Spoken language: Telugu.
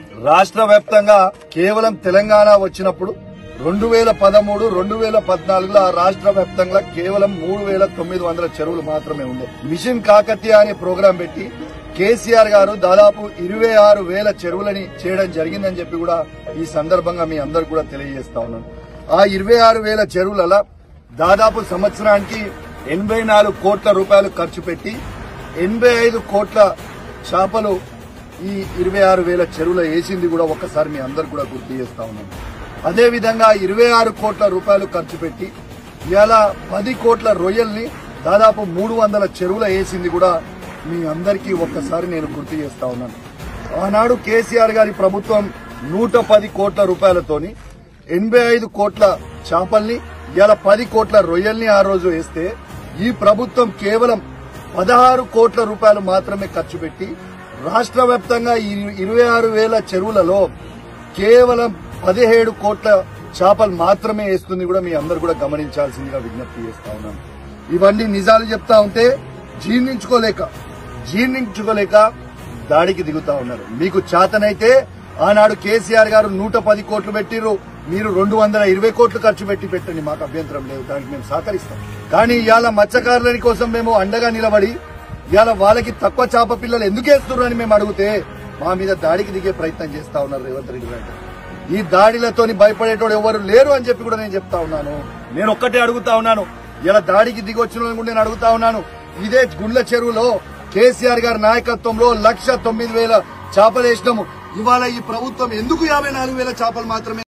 రాష్ట్ర వ్యాప్తంగా కేవలం తెలంగాణ వచ్చినప్పుడు రెండు వేల పదమూడు రెండు వేల పద్నాలుగులో రాష్ట్ర వ్యాప్తంగా కేవలం మూడు వేల తొమ్మిది వందల చెరువులు మాత్రమే ఉండే మిషన్ కాకతీయ అనే ప్రోగ్రాం పెట్టి కేసీఆర్ గారు దాదాపు ఇరవై ఆరు వేల చెరువులని చేయడం జరిగిందని చెప్పి కూడా ఈ సందర్భంగా మీ అందరు కూడా తెలియజేస్తా ఉన్నాను ఆ ఇరవై ఆరు వేల చెరువులలో దాదాపు సంవత్సరానికి ఎనభై నాలుగు కోట్ల రూపాయలు ఖర్చు పెట్టి ఎనభై ఐదు కోట్ల చేపలు ఈ ఇరవై ఆరు వేల చెరువులో వేసింది కూడా ఒక్కసారి మీ అందరు కూడా గుర్తు చేస్తా ఉన్నాను అదే విధంగా ఇరవై ఆరు కోట్ల రూపాయలు ఖర్చు పెట్టి ఇవాళ పది కోట్ల రొయ్యల్ని దాదాపు మూడు వందల చెరువుల వేసింది కూడా మీ అందరికీ ఒక్కసారి నేను గుర్తు చేస్తా ఉన్నాను ఆనాడు కేసీఆర్ గారి ప్రభుత్వం నూట పది కోట్ల రూపాయలతోని ఎనభై ఐదు కోట్ల చేపల్ని ఇవాళ పది కోట్ల రొయ్యల్ని ఆ రోజు వేస్తే ఈ ప్రభుత్వం కేవలం పదహారు కోట్ల రూపాయలు మాత్రమే ఖర్చు పెట్టి రాష్ట్ర వ్యాప్తంగా ఈ ఇరవై ఆరు వేల చెరువులలో కేవలం పదిహేడు కోట్ల చేపలు మాత్రమే వేస్తుంది కూడా మీ అందరు కూడా గమనించాల్సిందిగా విజ్ఞప్తి చేస్తా ఉన్నాను ఇవన్నీ నిజాలు చెప్తా ఉంటే జీర్ణించుకోలేక జీర్ణించుకోలేక దాడికి దిగుతా ఉన్నారు మీకు చేతనైతే ఆనాడు కేసీఆర్ గారు నూట పది కోట్లు పెట్టిర్రు మీరు రెండు వందల ఇరవై కోట్లు ఖర్చు పెట్టి పెట్టండి మాకు అభ్యంతరం లేదు దానికి మేము సహకరిస్తాం కానీ ఇవాళ మత్స్యకారులని కోసం మేము అండగా నిలబడి ఇవాళ వాళ్ళకి తక్కువ చేప పిల్లలు ఎందుకు వేస్తున్నారు అని మేము అడిగితే మా మీద దాడికి దిగే ప్రయత్నం చేస్తా ఉన్నారు రేవంత్ రెడ్డి గారు ఈ దాడిలతోని భయపడేటోడు ఎవరు లేరు అని చెప్పి కూడా నేను చెప్తా ఉన్నాను నేను ఒక్కటే అడుగుతా ఉన్నాను ఇలా దాడికి దిగి వచ్చిన వాళ్ళని కూడా నేను అడుగుతా ఉన్నాను ఇదే గుండ్ల చెరువులో కేసీఆర్ గారి నాయకత్వంలో లక్ష తొమ్మిది వేల చేపలు వేసినాము ఇవాళ ఈ ప్రభుత్వం ఎందుకు యాభై నాలుగు వేల చేపలు మాత్రమే